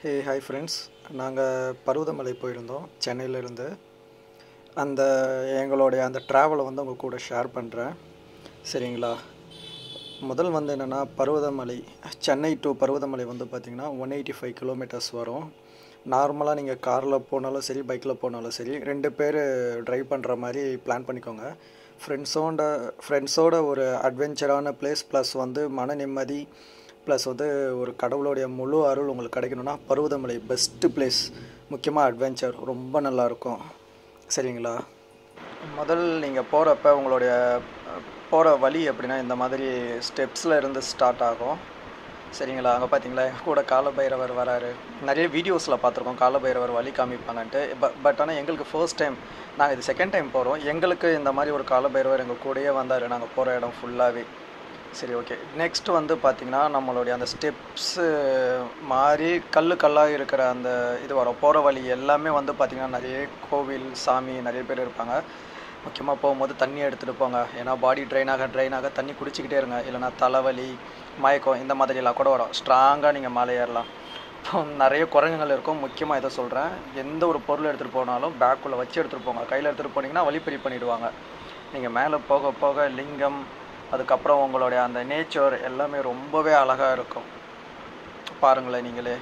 hey hi friends நாங்கள் பருவதமலை போயிருந்தோம் சென்னையிலேருந்து அந்த எங்களுடைய அந்த ட்ராவலை வந்து உங்கள் கூட ஷேர் பண்ணுறேன் சரிங்களா முதல் வந்து என்னென்னா பருவதமலை சென்னை டு பருவதமலை வந்து பார்த்திங்கன்னா ஒன் எயிட்டி ஃபைவ் கிலோமீட்டர்ஸ் வரும் நார்மலாக நீங்கள் காரில் போனாலும் சரி பைக்கில் போனாலும் சரி ரெண்டு பேர் ட்ரைவ் பண்ணுற மாதிரி பிளான் பண்ணிக்கோங்க ஃப்ரெண்ட்ஸோட ஃப்ரெண்ட்ஸோட ஒரு அட்வென்ச்சரான பிளேஸ் ப்ளஸ் வந்து மன நிம்மதி ப்ளஸ் வந்து ஒரு கடவுளுடைய முழு அருள் உங்களுக்கு கிடைக்கணும்னா பருவதமலை பெஸ்ட்டு பிளேஸ் முக்கியமாக அட்வென்ச்சர் ரொம்ப நல்லாயிருக்கும் சரிங்களா முதல் நீங்கள் போகிறப்ப உங்களுடைய போகிற வழி எப்படின்னா இந்த மாதிரி ஸ்டெப்ஸில் இருந்து ஸ்டார்ட் ஆகும் சரிங்களா அங்கே பார்த்தீங்களா எங்கள் கூட காலபைரவர் வராரு நிறைய வீடியோஸில் பார்த்துருக்கோம் காலபைரவர் வழி காமிப்பாங்கன்ட்டு பட் பட் ஆனால் எங்களுக்கு ஃபர்ஸ்ட் டைம் நாங்கள் இது செகண்ட் டைம் போகிறோம் எங்களுக்கு இந்த மாதிரி ஒரு காலபைரவர் எங்கள் கூடயே வந்தார் நாங்கள் போகிற இடம் ஃபுல்லாகவே சரி ஓகே நெக்ஸ்ட் வந்து பார்த்திங்கன்னா நம்மளுடைய அந்த ஸ்டெப்ஸு மாதிரி கல் கல்லாக இருக்கிற அந்த இது வரும் போகிற வழி எல்லாமே வந்து பார்த்திங்கன்னா நிறைய கோவில் சாமி நிறைய பேர் இருப்பாங்க முக்கியமாக போகும்போது தண்ணி எடுத்துகிட்டு போங்க ஏன்னா பாடி ட்ரைன் ஆக ட்ரைன் ஆக தண்ணி குடிச்சிக்கிட்டே இருங்க இல்லைனா தலைவலி மயக்கம் இந்த மாதிரிலாம் கூட வரும் ஸ்ட்ராங்காக நீங்கள் மேலே ஏறலாம் நிறைய குரங்குகள் இருக்கும் முக்கியமாக இதை சொல்கிறேன் எந்த ஒரு பொருள் எடுத்துகிட்டு போனாலும் பேக்குள்ளே வச்சு எடுத்துகிட்டு போங்க கையில் எடுத்துகிட்டு போனீங்கன்னா வழிப்பறி பண்ணிவிடுவாங்க நீங்கள் மேலே போக போக லிங்கம் அதுக்கப்புறம் உங்களுடைய அந்த நேச்சர் எல்லாமே ரொம்பவே அழகாக இருக்கும் பாருங்களேன் நீங்களே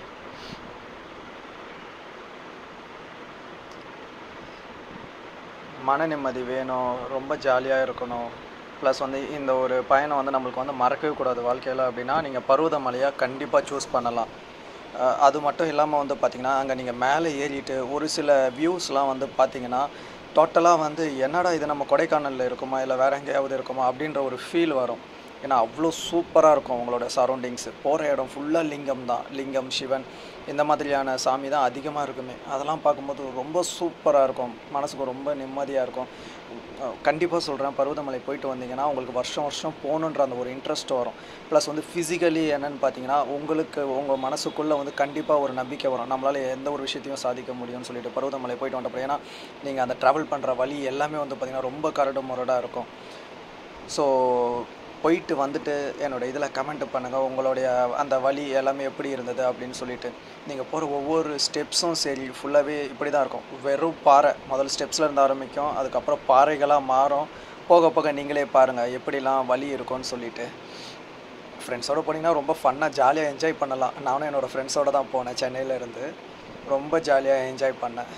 மன நிம்மதி வேணும் ரொம்ப ஜாலியாக இருக்கணும் ப்ளஸ் வந்து இந்த ஒரு பயணம் வந்து நம்மளுக்கு வந்து மறக்கவே கூடாது வாழ்க்கையில் அப்படின்னா நீங்கள் பருவதமலையாக கண்டிப்பாக சூஸ் பண்ணலாம் அது மட்டும் இல்லாமல் வந்து பார்த்திங்கன்னா அங்கே நீங்கள் மேலே ஏறிட்டு ஒரு சில வியூஸ்லாம் வந்து பார்த்திங்கன்னா டோட்டலாக வந்து என்னடா இது நம்ம கொடைக்கானலில் இருக்குமா இல்லை வேறு எங்கேயாவது இருக்குமா அப்படின்ற ஒரு ஃபீல் வரும் ஏன்னா அவ்வளோ சூப்பராக இருக்கும் உங்களோட சரௌண்டிங்ஸு போகிற இடம் ஃபுல்லாக லிங்கம் தான் லிங்கம் சிவன் இந்த மாதிரியான சாமி தான் அதிகமாக இருக்குமே அதெல்லாம் பார்க்கும்போது ரொம்ப சூப்பராக இருக்கும் மனசுக்கு ரொம்ப நிம்மதியாக இருக்கும் கண்டிப்பாக சொல்கிறேன் பருவதமலை போயிட்டு வந்தீங்கன்னா உங்களுக்கு வருஷம் வருஷம் போகணுன்ற அந்த ஒரு இன்ட்ரெஸ்ட் வரும் ப்ளஸ் வந்து ஃபிசிக்கலி என்னென்னு பார்த்தீங்கன்னா உங்களுக்கு உங்கள் மனசுக்குள்ளே வந்து கண்டிப்பாக ஒரு நம்பிக்கை வரும் நம்மளால் எந்த ஒரு விஷயத்தையும் சாதிக்க முடியும்னு சொல்லிட்டு பருவதமலை போயிட்டு வந்தப்போ ஏன்னா நீங்கள் அந்த ட்ராவல் பண்ணுற வழி எல்லாமே வந்து பார்த்திங்கன்னா ரொம்ப கரடு முரடாக இருக்கும் ஸோ போயிட்டு வந்துட்டு என்னோட இதில் கமெண்ட் பண்ணுங்கள் உங்களுடைய அந்த வழி எல்லாமே எப்படி இருந்தது அப்படின்னு சொல்லிட்டு நீங்கள் போகிற ஒவ்வொரு ஸ்டெப்ஸும் சரி ஃபுல்லாகவே இப்படி தான் இருக்கும் வெறும் பாறை முதல் ஸ்டெப்ஸில் இருந்து ஆரம்பிக்கும் அதுக்கப்புறம் பாறைகளாக மாறும் போக போக நீங்களே பாருங்கள் எப்படிலாம் வழி இருக்கும்னு சொல்லிட்டு ஃப்ரெண்ட்ஸோடு போனீங்கன்னா ரொம்ப ஃபன்னாக ஜாலியாக என்ஜாய் பண்ணலாம் நானும் என்னோடய ஃப்ரெண்ட்ஸோடு தான் போனேன் சென்னையிலேருந்து ரொம்ப ஜாலியாக என்ஜாய் பண்ணேன்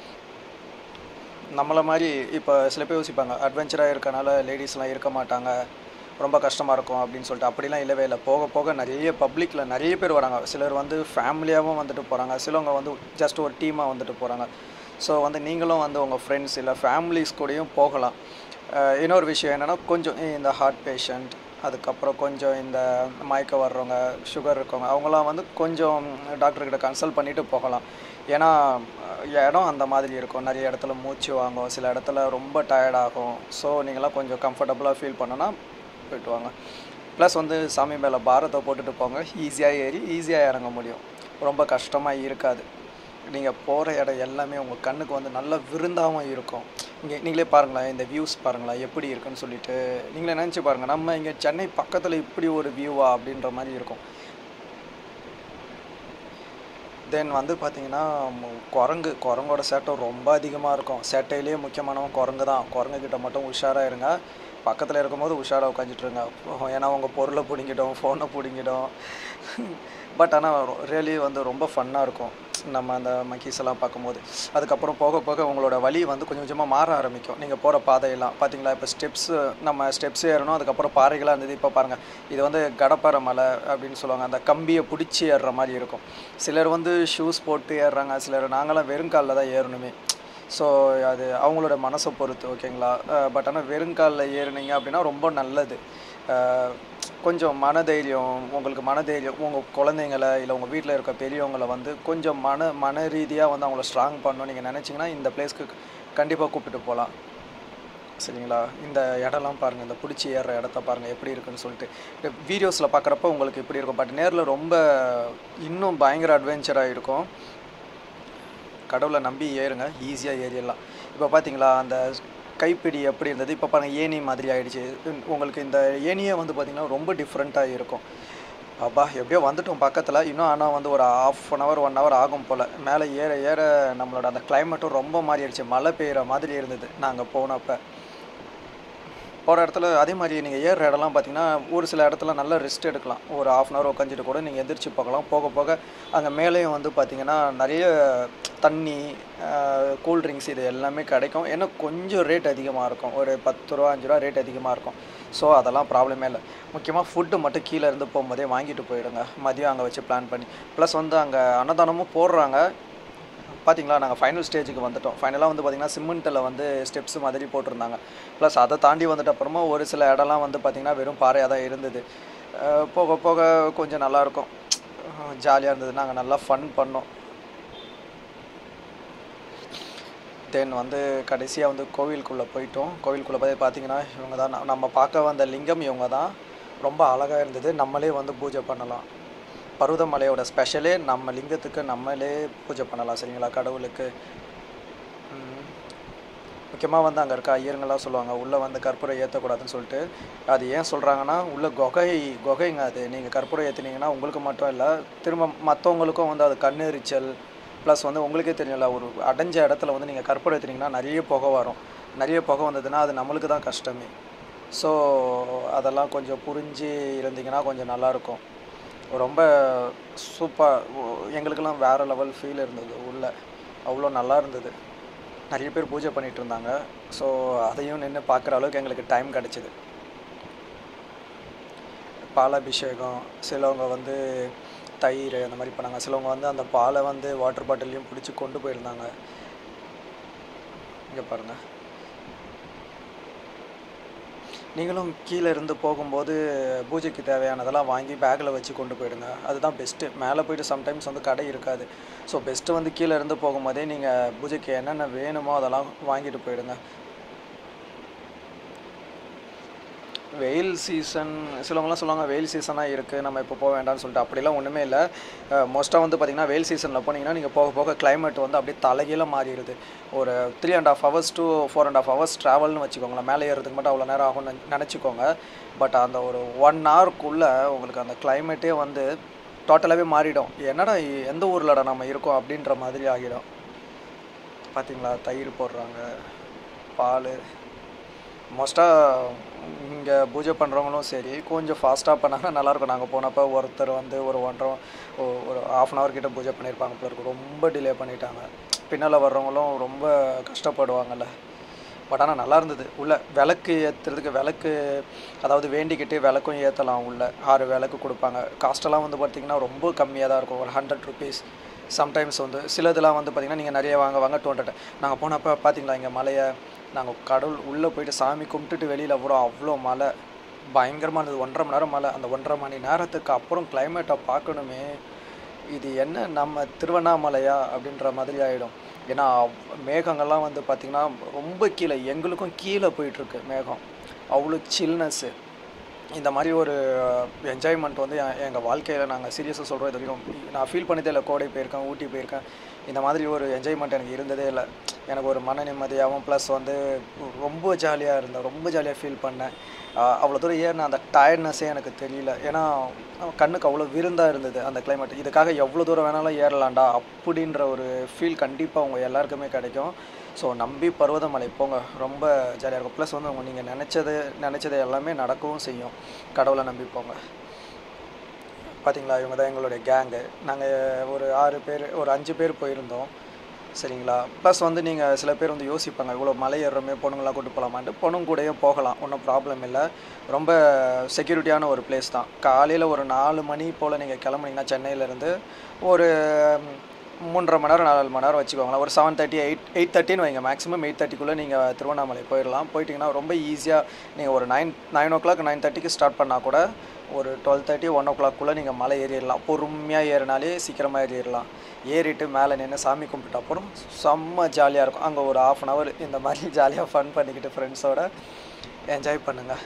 நம்மளை மாதிரி இப்போ சில பேர் யோசிப்பாங்க அட்வென்ச்சராக இருக்கனால லேடிஸ்லாம் இருக்க மாட்டாங்க ரொம்ப கஷ்டமாக இருக்கும் அப்படின்னு சொல்லிட்டு அப்படிலாம் இல்லவே இல்லை போக போக நிறைய பப்ளிக்கில் நிறைய பேர் வராங்க சிலர் வந்து ஃபேமிலியாகவும் வந்துட்டு போகிறாங்க சிலவங்க வந்து ஜஸ்ட் ஒரு டீமாக வந்துட்டு போகிறாங்க ஸோ வந்து நீங்களும் வந்து உங்கள் ஃப்ரெண்ட்ஸ் இல்லை ஃபேமிலிஸ் கூடயும் போகலாம் இன்னொரு விஷயம் என்னென்னா கொஞ்சம் இந்த ஹார்ட் பேஷண்ட் அதுக்கப்புறம் கொஞ்சம் இந்த மயக்க வர்றவங்க சுகர் இருக்கவங்க அவங்களாம் வந்து கொஞ்சம் டாக்டர்கிட்ட கன்சல்ட் பண்ணிவிட்டு போகலாம் ஏன்னா இடம் அந்த மாதிரி இருக்கும் நிறைய இடத்துல மூச்சு வாங்கும் சில இடத்துல ரொம்ப டயர்டாகும் ஸோ நீங்களாம் கொஞ்சம் கம்ஃபர்டபுளாக ஃபீல் பண்ணோன்னா போயிட்டு வாங்க ப்ளஸ் வந்து சாமி மேலே பாரத்தை போட்டுட்டு போங்க ஈஸியாக ஏறி ஈஸியாக இறங்க முடியும் ரொம்ப கஷ்டமாக இருக்காது நீங்கள் போகிற இடம் எல்லாமே உங்கள் கண்ணுக்கு வந்து நல்ல விருந்தாகவும் இருக்கும் இங்கே நீங்களே பாருங்களேன் இந்த வியூஸ் பாருங்களேன் எப்படி இருக்குன்னு சொல்லிட்டு நீங்களே நினச்சி பாருங்கள் நம்ம இங்கே சென்னை பக்கத்தில் இப்படி ஒரு வியூவா அப்படின்ற மாதிரி இருக்கும் தென் வந்து பார்த்தீங்கன்னா குரங்கு குரங்கோட சேட்டை ரொம்ப அதிகமாக இருக்கும் சேட்டையிலேயே முக்கியமானவன் குரங்கு தான் குரங்குக்கிட்ட மட்டும் உஷாராக இருங்க பக்கத்தில் இருக்கும்போது உஷாராக உட்காந்துட்ருங்க ஏன்னா உங்கள் பொருளை பிடிங்கிடும் ஃபோனை பிடிங்கிடும் பட் ஆனால் ரியலி வந்து ரொம்ப ஃபன்னாக இருக்கும் நம்ம அந்த மக்கீஸ் எல்லாம் பார்க்கும்போது அதுக்கப்புறம் போக போக உங்களோட வழி வந்து கொஞ்சம் கொஞ்சமாக மாற ஆரம்பிக்கும் நீங்கள் போகிற பாதையெல்லாம் பார்த்தீங்களா இப்போ ஸ்டெப்ஸு நம்ம ஸ்டெப்ஸ் ஏறணும் அதுக்கப்புறம் பாறைகளாக இருந்தது இப்போ பாருங்கள் இது வந்து கடப்பாறை மலை அப்படின்னு சொல்லுவாங்க அந்த கம்பியை பிடிச்சி ஏறுற மாதிரி இருக்கும் சிலர் வந்து ஷூஸ் போட்டு ஏறுறாங்க சிலர் நாங்களாம் வெறுங்காலில் தான் ஏறணுமே ஸோ அது அவங்களோட மனசை பொறுத்து ஓகேங்களா பட் ஆனால் வெறுங்காலில் ஏறுனீங்க அப்படின்னா ரொம்ப நல்லது கொஞ்சம் மனதைரியம் உங்களுக்கு மனதைரியம் உங்கள் குழந்தைங்கள இல்லை உங்கள் வீட்டில் இருக்க பெரியவங்களை வந்து கொஞ்சம் மன மன ரீதியாக வந்து அவங்கள ஸ்ட்ராங் பண்ணணும் நீங்கள் நினச்சிங்கன்னா இந்த பிளேஸ்க்கு கண்டிப்பாக கூப்பிட்டு போகலாம் சரிங்களா இந்த இடம்லாம் பாருங்கள் இந்த பிடிச்சி ஏறுற இடத்த பாருங்கள் எப்படி இருக்குன்னு சொல்லிட்டு வீடியோஸில் பார்க்குறப்ப உங்களுக்கு இப்படி இருக்கும் பட் நேரில் ரொம்ப இன்னும் பயங்கர அட்வென்ச்சராக இருக்கும் கடவுளை நம்பி ஏறுங்க ஈஸியாக ஏறிடலாம் இப்போ பார்த்தீங்களா அந்த கைப்பிடி எப்படி இருந்தது இப்போ பாருங்கள் ஏணி மாதிரி ஆயிடுச்சு உங்களுக்கு இந்த ஏணியே வந்து பார்த்திங்கன்னா ரொம்ப டிஃப்ரெண்ட்டாக இருக்கும் அப்பா எப்படியோ வந்துட்டோம் பக்கத்தில் இன்னும் ஆனால் வந்து ஒரு half an hour one hour ஆகும் போல் மேலே ஏற ஏற நம்மளோட அந்த கிளைமேட்டும் ரொம்ப மாறிடுச்சு மழை பெய்கிற மாதிரி இருந்தது நாங்கள் போனப்போ போகிற இடத்துல அதே மாதிரி நீங்கள் ஏறுற இடம்லாம் பார்த்தீங்கன்னா ஒரு சில இடத்துல நல்லா ரெஸ்ட் எடுக்கலாம் ஒரு ஆஃப் அன் ஹவர் உட்காந்துட்டு கூட நீங்கள் எந்திரிச்சு போகலாம் போக போக அங்கே மேலேயும் வந்து பார்த்தீங்கன்னா நிறைய தண்ணி கூல் ட்ரிங்க்ஸ் இது எல்லாமே கிடைக்கும் ஏன்னா கொஞ்சம் ரேட் அதிகமாக இருக்கும் ஒரு பத்து ரூபா அஞ்சு ரூபா ரேட் அதிகமாக இருக்கும் ஸோ அதெல்லாம் ப்ராப்ளமே இல்லை முக்கியமாக ஃபுட்டு மட்டும் கீழே இருந்து போகும்போதே வாங்கிட்டு போயிடுங்க மதியம் அங்கே வச்சு பிளான் பண்ணி ப்ளஸ் வந்து அங்கே அன்னதானமும் போடுறாங்க பார்த்தீங்களா நாங்கள் ஃபைனல் ஸ்டேஜுக்கு வந்துட்டோம் ஃபைனலாக வந்து பார்த்திங்கன்னா சிமெண்ட்டில் வந்து ஸ்டெப்ஸ் மாதிரி போட்டிருந்தாங்க ப்ளஸ் அதை தாண்டி வந்துட்ட அப்புறமா ஒரு சில இடம்லாம் வந்து பார்த்திங்கன்னா வெறும் பாறையாக தான் இருந்தது அஹ் போக போக கொஞ்சம் நல்லாயிருக்கும் ஜாலியாக இருந்தது நாங்கள் நல்லா ஃபன் பண்ணோம் தென் வந்து கடைசியாக வந்து கோவிலுக்குள்ளே போயிட்டோம் கோவிலுக்குள்ளே போய் பார்த்தீங்கன்னா இவங்க தான் ந- நம்ம பார்க்க வந்த லிங்கம் இவங்க தான் ரொம்ப அழகாக இருந்தது நம்மளே வந்து பூஜை பண்ணலாம் பருவதமலையோட ஸ்பெஷலே நம்ம லிங்கத்துக்கு நம்மளே பூஜை பண்ணலாம் சரிங்களா கடவுளுக்கு முக்கியமாக வந்து அங்கே இருக்க ஐயருங்கெல்லாம் சொல்லுவாங்க உள்ளே வந்து கற்பூரம் ஏற்றக்கூடாதுன்னு சொல்லிட்டு அது ஏன் சொல்கிறாங்கன்னா உள்ள குகை குகைங்க அது நீங்கள் கற்பூரம் ஏற்றுனீங்கன்னா உங்களுக்கு மட்டும் இல்லை திரும்ப மற்றவங்களுக்கும் வந்து அது கண்ணெரிச்சல் ப்ளஸ் வந்து உங்களுக்கே தெரியும்ல ஒரு அடைஞ்ச இடத்துல வந்து நீங்கள் கற்பூரம் ஏற்றுனீங்கன்னா நிறைய புகை வரும் நிறைய புகை வந்ததுன்னா அது நம்மளுக்கு தான் கஷ்டமே ஸோ அதெல்லாம் கொஞ்சம் புரிஞ்சு இருந்தீங்கன்னா கொஞ்சம் நல்லாயிருக்கும் ரொம்ப சூப்பர் எங்களுக்கெல்லாம் வேறு லெவல் ஃபீல் இருந்தது உள்ள அவ்வளோ நல்லா இருந்தது நிறைய பேர் பூஜை பண்ணிட்டு இருந்தாங்க ஸோ அதையும் நின்று பார்க்குற அளவுக்கு எங்களுக்கு டைம் கிடச்சிது பாலாபிஷேகம் சிலவங்க வந்து தயிர் அந்த மாதிரி பண்ணாங்க சிலவங்க வந்து அந்த பாலை வந்து வாட்டர் பாட்டிலையும் பிடிச்சி கொண்டு போயிருந்தாங்க இங்கே பாருங்கள் நீங்களும் கீழே இருந்து போகும்போது பூஜைக்கு தேவையானதெல்லாம் வாங்கி பேக்கில் வச்சு கொண்டு போயிடுங்க அதுதான் பெஸ்ட்டு மேலே போயிட்டு சம்டைம்ஸ் வந்து கடை இருக்காது ஸோ பெஸ்ட்டு வந்து கீழே இருந்து போகும்போதே நீங்கள் பூஜைக்கு என்னென்ன வேணுமோ அதெல்லாம் வாங்கிட்டு போயிடுங்க வெயில் சீசன் சிலவங்கலாம் சொல்லுவாங்க வெயில் சீசனாக இருக்குது நம்ம இப்போ போக வேண்டாம்னு சொல்லிட்டு அப்படிலாம் ஒன்றுமே இல்லை மோஸ்ட்டாக வந்து பார்த்திங்கன்னா வெயில் சீசனில் போனீங்கன்னா நீங்கள் போக போக climate வந்து அப்படியே தலைகீழ மாறிடுது ஒரு three and half hours to four and half hours ட்ராவல்னு வச்சுக்கோங்களேன் மேலே ஏறதுக்கு மட்டும் அவ்வளோ நேரம் ஆகும்னு நினச்சிக்கோங்க பட் அந்த ஒரு ஒன் ஹவருக்குள்ளே உங்களுக்கு அந்த கிளைமேட்டே வந்து டோட்டலாகவே மாறிடும் என்னடா இ- எந்த ஊர்லடா நம்ம இருக்கோம் அப்படின்ற மாதிரி ஆகிடும் பார்த்தீங்களா தயிர் போடுறாங்க பால் மோஸ்ட்டாக இங்கே பூஜை பண்ணுறவங்களும் சரி கொஞ்சம் ஃபாஸ்ட்டாக பண்ணாங்கன்னா நல்லாயிருக்கும் நாங்கள் போனப்போ ஒருத்தர் வந்து ஒரு ஒன்றரை ஒ- ஒரு ஆஃப் அன் ஹவர் கிட்ட பூஜை பண்ணியிருப்பாங்க போல இருக்கு ரொம்ப டிலே பண்ணிட்டாங்க பின்னால் வர்றவங்களும் ரொம்ப கஷ்டப்படுவாங்கல்ல பட் ஆனால் நல்லா இருந்தது உள்ள விளக்கு ஏற்றுறதுக்கு விளக்கு அதாவது வேண்டிக்கிட்டு விளக்கும் ஏற்றலாம் உள்ள ஆறு விளக்கு கொடுப்பாங்க காஸ்ட்டெல்லாம் வந்து பார்த்திங்கன்னா ரொம்ப கம்மியாக தான் இருக்கும் ஒரு ஹண்ட்ரட் ருபீஸ் சம்டைம்ஸ் வந்து சிலதெல்லாம் வந்து பார்த்திங்கன்னா நீங்கள் நிறைய வாங்க வாங்க டூ ஹண்ட்ரட் நாங்கள் போனப்போ பார்த்தீங்களா இங்கே மலையை நாங்கள் கடவுள் உள்ளே போயிட்டு சாமி கும்பிட்டுட்டு வெளியில் போகிறோம் அவ்வளோ மழை பயங்கரமாக இருந்தது ஒன்றரை மணி நேரம் மழை அந்த ஒன்றரை மணி நேரத்துக்கு அப்புறம் கிளைமேட்டை பார்க்கணுமே இது என்ன நம்ம திருவண்ணாமலையா அப்படின்ற மாதிரி ஆகிடும் ஏன்னா அவ்- மேகங்கள்லாம் வந்து பார்த்திங்கன்னா ரொம்ப கீழே எங்களுக்கும் கீழே போயிட்டுருக்கு மேகம் அவ்வளோ சில்னஸ்ஸு இந்த மாதிரி ஒரு என்ஜாய்மெண்ட் வந்து எங்கள் வாழ்க்கையில் நாங்கள் சீரியஸாக சொல்கிறோம் இது வரைக்கும் நான் ஃபீல் பண்ணதே இல்லை கோடை போயிருக்கேன் ஊட்டி போயிருக்கேன் இந்த மாதிரி ஒரு என்ஜாய்மெண்ட் எனக்கு இருந்ததே இல்லை எனக்கு ஒரு மன நிம்மதியாகவும் ப்ளஸ் வந்து ரொம்ப ஜாலியாக இருந்தேன் ரொம்ப ஜாலியாக ஃபீல் பண்ணேன் ஆஹ் அவ்வளோ தூரம் ஏறின அந்த டயர்ட்னஸே எனக்கு தெரியல ஏன்னா கண்ணுக்கு அவ்வளோ விருந்தாக இருந்தது அந்த climate இதுக்காக எவ்வளோ தூரம் வேணாலும் ஏறலாம்டா அப்படின்ற ஒரு ஃபீல் கண்டிப்பாக உங்கள் எல்லாருக்குமே கிடைக்கும் ஸோ நம்பி பர்வதமலை போங்க ரொம்ப ஜாலியாக இருக்கும் ப்ளஸ் வந்து உங்க நீங்கள் நினச்சது நினச்சது எல்லாமே நடக்கவும் செய்யும் கடவுளை நம்பி போங்க பார்த்தீங்களா இவங்க தான் எங்களுடைய கேங்கு நாங்கள் ஒரு ஆறு பேர் ஒரு அஞ்சு பேர் போயிருந்தோம் சரிங்களா ப்ளஸ் வந்து நீங்கள் சில பேர் வந்து யோசிப்பாங்க இவ்வளோ மலை ஏறுறோமே பொண்ணுங்களாம் கூட்டு போகலாமான்ட்டு பொண்ணுங்க கூடயும் போகலாம் ஒன்றும் ப்ராப்ளம் இல்லை ரொம்ப செக்யூரிட்டியான ஒரு பிளேஸ் தான் காலையில் ஒரு நாலு மணி போல் நீங்கள் கிளம்புனீங்கன்னா சென்னையிலேருந்து ஒரு ம், மூன்றரை மணி நேரம் நாலு மணி நேரம் வச்சுக்கோங்களேன் ஒரு செவன் தேர்ட்டி எயிட் எயிட் தேர்ட்டின்னு வைங்க மேக்ஸிமம் எயிட் தேர்ட்டிக்குள்ளே நீங்கள் திருவண்ணாமலை போயிடலாம் போயிட்டீங்கன்னா ரொம்ப ஈஸியாக நீங்கள் ஒரு nine nine o'clock nine தேர்ட்டிக்கு ஸ்டார்ட் பண்ணால் கூட ஒரு டுவெல் தேர்ட்டி ஒன் ஓ கிளாக்குள்ளே நீங்கள் மலை ஏறிடலாம் பொறுமையாக ஏறினாலே சீக்கிரமாக ஏறிடலாம் ஏறிட்டு மேலே நின்று சாமி கும்பிட்ட அப்புறம் செம்ம ஜாலியாக இருக்கும் அங்கே ஒரு ஆஃப் அன் ஹவர் இந்த மாதிரி ஜாலியாக ஃபன் பண்ணிக்கிட்டு ஃப்ரெண்ட்ஸோட என்ஜாய் பண்ணுங்கள்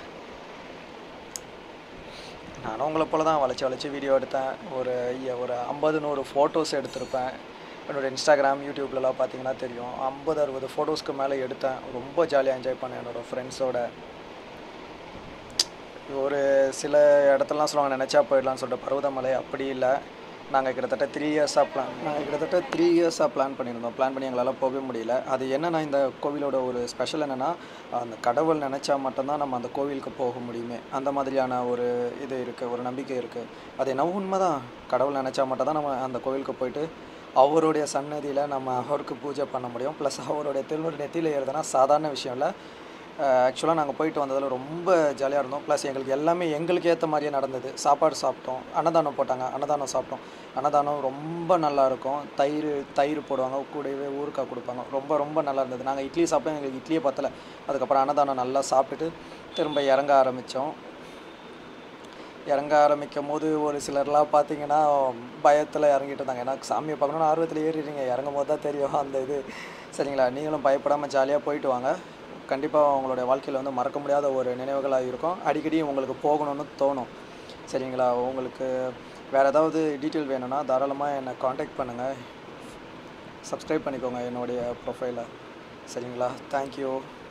நானும் உங்களை போல தான் வளைச்சி வளைச்சி வீடியோ எடுத்தேன் ஒரு ஐய, ஒரு ஐம்பது நூறு ஃபோட்டோஸ் எடுத்திருப்பேன் என்னோட இன்ஸ்டாகிராம் யூடியூப்லலாம் பார்த்தீங்கன்னா தெரியும் ஐம்பது அறுபது ஃபோட்டோஸ்க்கு மேலே எடுத்தேன் ரொம்ப ஜாலியாக என்ஜாய் பண்ணேன் என்னோடய ஃப்ரெண்ட்ஸோட ஒரு சில இடத்துலலாம் சொல்லுவாங்க நினச்சா போயிடலாம்னு சொல்லிட்டு பருவதமலை அப்படி இல்லை நாங்கள் கிட்டத்தட்ட த்ரீ இயர்ஸாக பிளான் நாங்கள் கிட்டத்தட்ட த்ரீ இயர்ஸாக பிளான் பண்ணியிருந்தோம் பிளான் பண்ணி எங்களால் போகவே முடியல அது என்னென்னா இந்த கோவிலோட ஒரு ஸ்பெஷல் என்னென்னா அந்த கடவுள் நினச்சா மட்டும்தான் நம்ம அந்த கோவிலுக்கு போக முடியுமே அந்த மாதிரியான ஒரு இது இருக்குது ஒரு நம்பிக்கை இருக்குது அது என்ன உண்மைதான் கடவுள் நினச்சா மட்டும் தான் நம்ம அந்த கோவிலுக்கு போயிட்டு அவருடைய சன்னதியில் நம்ம அவருக்கு பூஜை பண்ண முடியும் ப்ளஸ் அவருடைய திருநூறு நெத்தியில் ஏறுதுன்னா சாதாரண விஷயம் இல்லை ஆக்சுவலாக நாங்கள் போயிட்டு வந்ததில் ரொம்ப ஜாலியாக இருந்தோம் ப்ளஸ் எங்களுக்கு எல்லாமே எங்களுக்கு ஏற்ற மாதிரியே நடந்தது சாப்பாடு சாப்பிட்டோம் அன்னதானம் போட்டாங்க அன்னதானம் சாப்பிட்டோம் அன்னதானம் ரொம்ப நல்லா இருக்கும் தயிர் தயிர் போடுவாங்க கூடவே ஊறுக்காய் கொடுப்பாங்க ரொம்ப ரொம்ப நல்லா இருந்தது நாங்கள் இட்லி சாப்பிட்டோம் எங்களுக்கு இட்லியே பத்தலை அதுக்கப்புறம் அன்னதானம் நல்லா சாப்பிட்டுட்டு திரும்ப இறங்க ஆரம்பித்தோம் இறங்க ஆரம்பிக்கும் போது ஒரு சிலர்லாம் பார்த்தீங்கன்னா பயத்தில் இறங்கிட்டு இருந்தாங்க ஏன்னா சாமியை பார்க்கணுன்னு ஆர்வத்தில் ஏறிடுறீங்க இறங்கும் போது தான் தெரியும் அந்த இது சரிங்களா நீங்களும் பயப்படாமல் ஜாலியாக போயிட்டு வாங்க கண்டிப்பாக உங்களுடைய வாழ்க்கையில் வந்து மறக்க முடியாத ஒரு நினைவுகளாக இருக்கும் அடிக்கடி உங்களுக்கு போகணும்னு தோணும் சரிங்களா உங்களுக்கு வேறு ஏதாவது டீட்டெயில் வேணும்னா தாராளமாக என்னை காண்டாக்ட் பண்ணுங்கள் சப்ஸ்கிரைப் பண்ணிக்கோங்க என்னுடைய ப்ரொஃபைலை சரிங்களா தேங்க்யூ